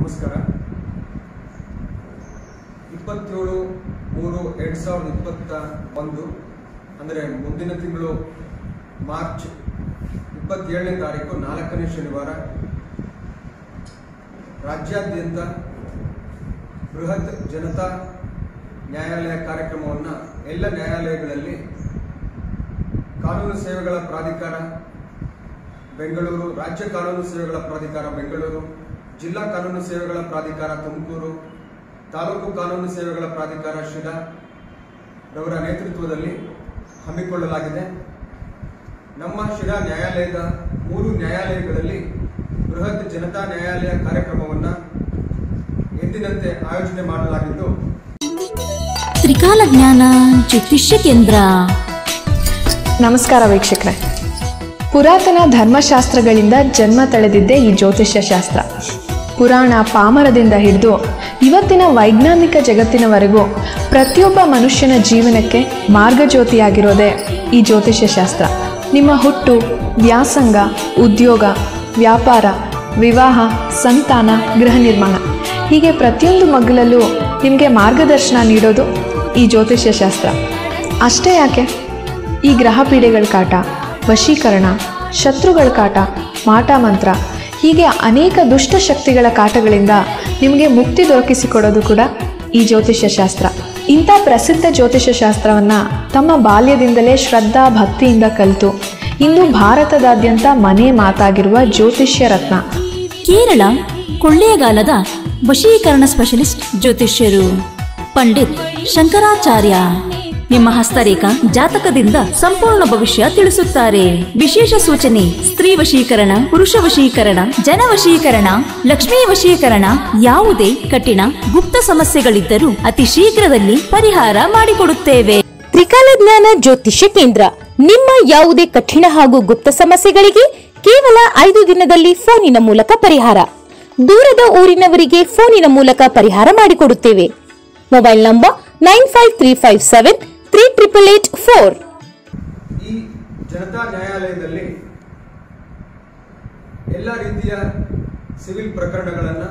ನಮಸ್ಕಾರ ಇಪ್ಪತ್ತೇಳು ಮೂರು ಎರಡು ಸಾವಿರದ ಇಪ್ಪತ್ತ ಒಂದು ಅಂದರೆ ಮುಂದಿನ ತಿಂಗಳು ಮಾರ್ಚ್ ಇಪ್ಪತ್ತೇಳನೇ ತಾರೀಕು ನಾಲ್ಕನೇ ಶನಿವಾರ ರಾಜ್ಯಾದ್ಯಂತ ಬೃಹತ್ ಜನತಾ ನ್ಯಾಯಾಲಯ ಕಾರ್ಯಕ್ರಮವನ್ನು ಎಲ್ಲ ನ್ಯಾಯಾಲಯಗಳಲ್ಲಿ ಕಾನೂನು ಸೇವೆಗಳ ಪ್ರಾಧಿಕಾರ ಬೆಂಗಳೂರು ರಾಜ್ಯ ಕಾನೂನು ಸೇವೆಗಳ ಪ್ರಾಧಿಕಾರ ಬೆಂಗಳೂರು ಜಿಲ್ಲಾ ಕಾನೂನು ಸೇವೆಗಳ ಪ್ರಾಧಿಕಾರ ತುಮಕೂರು ತಾಲೂಕು ಕಾನೂನು ಸೇವೆಗಳ ಪ್ರಾಧಿಕಾರ ಶಿರಾ ರವರ ನೇತೃತ್ವದಲ್ಲಿ ಹಮ್ಮಿಕೊಳ್ಳಲಾಗಿದೆ ನಮ್ಮ ಶಿರಾ ನ್ಯಾಯಾಲಯದ ಮೂರು ನ್ಯಾಯಾಲಯಗಳಲ್ಲಿ ಬೃಹತ್ ಜನತಾ ನ್ಯಾಯಾಲಯ ಕಾರ್ಯಕ್ರಮವನ್ನು ಎಂದಿನಂತೆ ಆಯೋಜನೆ ಮಾಡಲಾಗಿದ್ದು ತ್ರಿಕಾಲ ಜ್ಞಾನ ಜ್ಯೋತಿಷ್ಯ ಕೇಂದ್ರ ನಮಸ್ಕಾರ ವೀಕ್ಷಕರೇ ಪುರಾತನ ಧರ್ಮಶಾಸ್ತ್ರಗಳಿಂದ ಜನ್ಮ ತಳೆದಿದ್ದೇ ಈ ಜ್ಯೋತಿಷ್ಯ ಶಾಸ್ತ್ರ ಪುರಾಣ ಪಾಮರದಿಂದ ಹಿಡಿದು ಇವತ್ತಿನ ವೈಜ್ಞಾನಿಕ ಜಗತ್ತಿನವರೆಗೂ ಪ್ರತಿಯೊಬ್ಬ ಮನುಷ್ಯನ ಜೀವನಕ್ಕೆ ಮಾರ್ಗಜ್ಯೋತಿಯಾಗಿರೋದೇ ಈ ಜ್ಯೋತಿಷ್ಯ ಶಾಸ್ತ್ರ ನಿಮ್ಮ ಹುಟ್ಟು ವ್ಯಾಸಂಗ ಉದ್ಯೋಗ ವ್ಯಾಪಾರ ವಿವಾಹ ಸಂತಾನ ಗೃಹ ನಿರ್ಮಾಣ ಹೀಗೆ ಪ್ರತಿಯೊಂದು ಮಗ್ಗಲಲ್ಲೂ ನಿಮಗೆ ಮಾರ್ಗದರ್ಶನ ನೀಡೋದು ಈ ಜ್ಯೋತಿಷ್ಯ ಶಾಸ್ತ್ರ ಅಷ್ಟೇ ಯಾಕೆ ಈ ಗ್ರಹ ಪೀಡೆಗಳ ಕಾಟ ವಶೀಕರಣ ಶತ್ರುಗಳ ಕಾಟ ಮಾಟ ಮಂತ್ರ ಹೀಗೆ ಅನೇಕ ದುಷ್ಟ ಶಕ್ತಿಗಳ ಕಾಟಗಳಿಂದ ನಿಮಗೆ ಮುಕ್ತಿ ದೊರಕಿಸಿಕೊಡೋದು ಕೂಡ ಈ ಜ್ಯೋತಿಷ್ಯ ಶಾಸ್ತ್ರ ಇಂಥ ಪ್ರಸಿದ್ಧ ಜ್ಯೋತಿಷ್ಯ ಶಾಸ್ತ್ರವನ್ನು ತಮ್ಮ ಬಾಲ್ಯದಿಂದಲೇ ಶ್ರದ್ಧಾ ಭಕ್ತಿಯಿಂದ ಕಲಿತು ಇಂದು ಭಾರತದಾದ್ಯಂತ ಮನೆ ಮಾತಾಗಿರುವ ಜ್ಯೋತಿಷ್ಯ ರತ್ನ ಕೇರಳ ಕೊಳ್ಳೇಗಾಲದ ವಶೀಕರಣ ಸ್ಪೆಷಲಿಸ್ಟ್ ಜ್ಯೋತಿಷ್ಯರು ಪಂಡಿತ್ ಶಂಕರಾಚಾರ್ಯ ನಿಮ್ಮ ಹಸ್ತರೇಖ ಜಾತಕದಿಂದ ಸಂಪೂರ್ಣ ಭವಿಷ್ಯ ತಿಳಿಸುತ್ತಾರೆ ವಿಶೇಷ ಸೂಚನೆ ಸ್ತ್ರೀ ವಶೀಕರಣ ಪುರುಷ ವಶೀಕರಣ ಜನ ವಶೀಕರಣ ಲಕ್ಷ್ಮೀ ವಶೀಕರಣ ಯಾವುದೇ ಕಠಿಣ ಗುಪ್ತ ಸಮಸ್ಯೆಗಳಿದ್ದರೂ ಅತಿ ಶೀಘ್ರದಲ್ಲಿ ಪರಿಹಾರ ಮಾಡಿಕೊಡುತ್ತೇವೆ ತ್ರಿಕಾಲ ಜ್ಞಾನ ಜ್ಯೋತಿಷ್ಯ ಕೇಂದ್ರ ನಿಮ್ಮ ಯಾವುದೇ ಕಠಿಣ ಹಾಗೂ ಗುಪ್ತ ಸಮಸ್ಯೆಗಳಿಗೆ ಕೇವಲ ಐದು ದಿನದಲ್ಲಿ ಫೋನಿನ ಮೂಲಕ ಪರಿಹಾರ ದೂರದ ಊರಿನವರಿಗೆ ಫೋನಿನ ಮೂಲಕ ಪರಿಹಾರ ಮಾಡಿಕೊಡುತ್ತೇವೆ mobile number nine five three five seven three triple eight four ಈ ಜನತಾ ನ್ಯಾಯಾಲಯದಲ್ಲಿ ಎಲ್ಲ ರೀತಿಯ ಸಿವಿಲ್ ಪ್ರಕರಣಗಳನ್ನು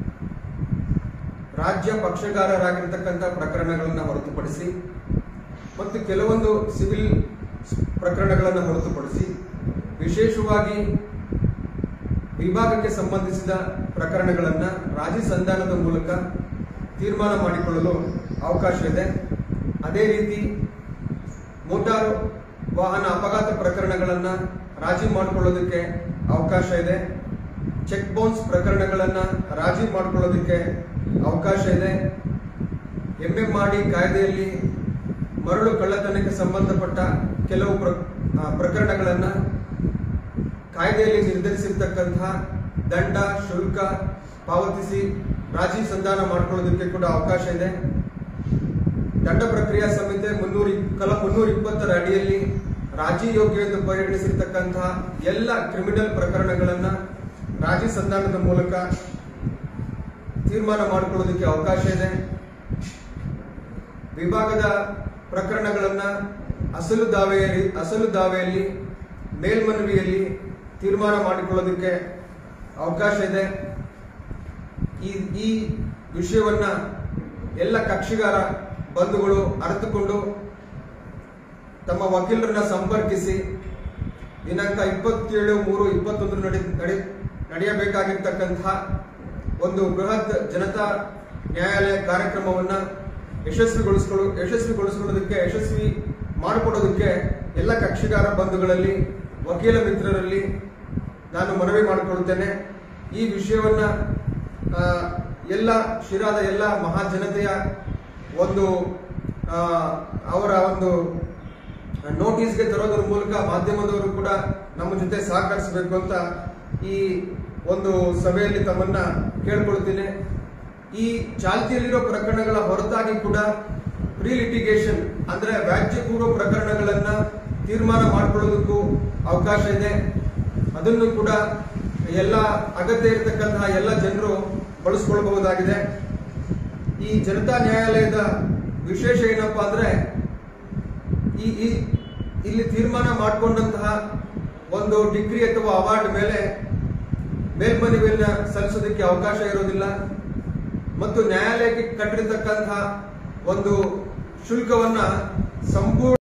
ರಾಜ್ಯ ಪಕ್ಷಗಾರರಾಗಿರ್ತಕ್ಕಂಥ ಪ್ರಕರಣಗಳನ್ನು ಹೊರತುಪಡಿಸಿ ಮತ್ತು ಕೆಲವೊಂದು ಸಿವಿಲ್ ಪ್ರಕರಣಗಳನ್ನು ಹೊರತುಪಡಿಸಿ ವಿಶೇಷವಾಗಿ ವಿಭಾಗಕ್ಕೆ ಸಂಬಂಧಿಸಿದ ಪ್ರಕರಣಗಳನ್ನು ರಾಜಿ ಸಂಧಾನದ ಮೂಲಕ ತೀರ್ಮಾನ ಮಾಡಿಕೊಳ್ಳಲು ಅವಕಾಶ ಇದೆ ಅದೇ ರೀತಿ ಮೋಟಾರು ವಾಹನ ಅಪಘಾತ ಪ್ರಕರಣಗಳನ್ನು ರಾಜಿ ಮಾಡಿಕೊಳ್ಳೋದಕ್ಕೆ ಅವಕಾಶ ಇದೆ ಚೆಕ್ ಬೌನ್ಸ್ ಪ್ರಕರಣಗಳನ್ನು ರಾಜಿ ಮಾಡಿಕೊಳ್ಳೋದಕ್ಕೆ ಅವಕಾಶ ಇದೆ ಎಂಎಂ ಮಾಡಿ ಕಾಯ್ದೆಯಲ್ಲಿ ಮರಳು ಕಳ್ಳತನಕ್ಕೆ ಸಂಬಂಧಪಟ್ಟ ಕೆಲವು ಪ್ರ ಆ, ಪ್ರಕರಣಗಳನ್ನು ಕಾಯ್ದೆಯಲ್ಲಿ ನಿರ್ಧರಿಸಿರ್ತಕ್ಕಂತಹ ದಂಡ ಶುಲ್ಕ ಪಾವತಿಸಿ ರಾಜಿ ಸಂಧಾನ ಮಾಡಿಕೊಳ್ಳೋದಕ್ಕೆ ಕೂಡ ಅವಕಾಶ ಇದೆ ದಂಡ ಪ್ರಕ್ರಿಯಾ ಸಂಹಿತೆ ಮುನ್ನೂರ ಕಲ ಮುನ್ನೂರ ಇಪ್ಪತ್ತರ ಅಡಿಯಲ್ಲಿ ರಾಜಿ ಯೋಗ್ಯ ಎಂದು ಪರಿಗಣಿಸಿರ್ತಕ್ಕಂತಹ ಎಲ್ಲ ಕ್ರಿಮಿನಲ್ ಪ್ರಕರಣಗಳನ್ನ ರಾಜಿ ಸಂಧಾನದ ಮೂಲಕ ತೀರ್ಮಾನ ಮಾಡಿಕೊಳ್ಳೋದಕ್ಕೆ ಅವಕಾಶ ಇದೆ ವಿಭಾಗದ ಪ್ರಕರಣಗಳನ್ನ ಅಸಲು ದಾವೆಯಲ್ಲಿ ಅಸಲು ದಾವೆಯಲ್ಲಿ ಮೇಲ್ಮನವಿಯಲ್ಲಿ ತೀರ್ಮಾನ ಮಾಡಿಕೊಳ್ಳೋದಕ್ಕೆ ಅವಕಾಶ ಇದೆ ಈ ಈ ವಿಷಯವನ್ನ ಎಲ್ಲ ಕಕ್ಷಿಗಾರ ಬಂಧುಗಳು ಅರಿತುಕೊಂಡು ತಮ್ಮ ವಕೀಲರನ್ನ ಸಂಪರ್ಕಿಸಿ ದಿನಾಂಕ ಇಪ್ಪತ್ತೇಳು ಮೂರು ಇಪ್ಪತ್ತೊಂದು ನಡೆ ನಡೆ ನಡೆಯಬೇಕಾಗಿರ್ತಕ್ಕಂತಹ ಒಂದು ಬೃಹತ್ ಜನತಾ ನ್ಯಾಯಾಲಯ ಕಾರ್ಯಕ್ರಮವನ್ನ ಯಶಸ್ವಿಗೊಳಿಸ್ಕೊಳ್ಳೋ ಯಶಸ್ವಿಗೊಳಿಸ್ಕೊಳ್ಳೋದಕ್ಕೆ ಯಶಸ್ವಿ ಮಾಡಿಕೊಡೋದಕ್ಕೆ ಎಲ್ಲ ಕಕ್ಷಿಗಾರ ಬಂಧುಗಳಲ್ಲಿ ವಕೀಲ ಮಿತ್ರರಲ್ಲಿ ನಾನು ಮನವಿ ಮಾಡಿಕೊಳ್ಳುತ್ತೇನೆ ಈ ವಿಷಯವನ್ನ ಆ, ಎಲ್ಲ ಶಿರಾದ ಎಲ್ಲ ಮಹಾಜನತೆಯ ಒಂದು ಆ, ಅವರ ಒಂದು ನೋಟಿಸ್ಗೆ ತರೋದ್ರ ಮೂಲಕ ಮಾಧ್ಯಮದವರು ಕೂಡ ನಮ್ಮ ಜೊತೆ ಸಹಕರಿಸಬೇಕು ಅಂತ ಈ ಒಂದು ಸಭೆಯಲ್ಲಿ ತಮ್ಮನ್ನ ಕೇಳ್ಕೊಳ್ತೀನಿ ಈ ಚಾಲ್ತಿಯಲ್ಲಿರೋ ಪ್ರಕರಣಗಳ ಹೊರತಾಗಿ ಕೂಡ ಪ್ರೀ ಲಿಟಿಗೇಷನ್ ಅಂದ್ರೆ ವ್ಯಾಜ್ಯ ಪೂರ್ವ ಪ್ರಕರಣಗಳನ್ನ ತೀರ್ಮಾನ ಮಾಡ್ಕೊಳ್ಳೋದಕ್ಕೂ ಅವಕಾಶ ಇದೆ ಅದನ್ನು ಕೂಡ ಎಲ್ಲ ಅಗತ್ಯ ಇರತಕ್ಕಂತಹ ಎಲ್ಲ ಜನರು ಬಳಸ್ಕೊಳ್ಬಹುದಾಗಿದೆ ಈ ಜನತಾ ನ್ಯಾಯಾಲಯದ ವಿಶೇಷ ಏನಪ್ಪಾ ಅಂದ್ರೆ ಈ ಈ ಇಲ್ಲಿ ತೀರ್ಮಾನ ಮಾಡಿಕೊಂಡಂತಹ ಒಂದು ಡಿಗ್ರಿ ಅಥವಾ ಅವಾರ್ಡ್ ಮೇಲೆ ಮೇಲ್ಮನವಿಯನ್ನ ಸಲ್ಲಿಸೋದಕ್ಕೆ ಅವಕಾಶ ಇರೋದಿಲ್ಲ ಮತ್ತು ನ್ಯಾಯಾಲಯಕ್ಕೆ ಕಟ್ಟಿರ್ತಕ್ಕಂತಹ ಒಂದು ಶುಲ್ಕವನ್ನ ಸಂಪೂರ್ಣ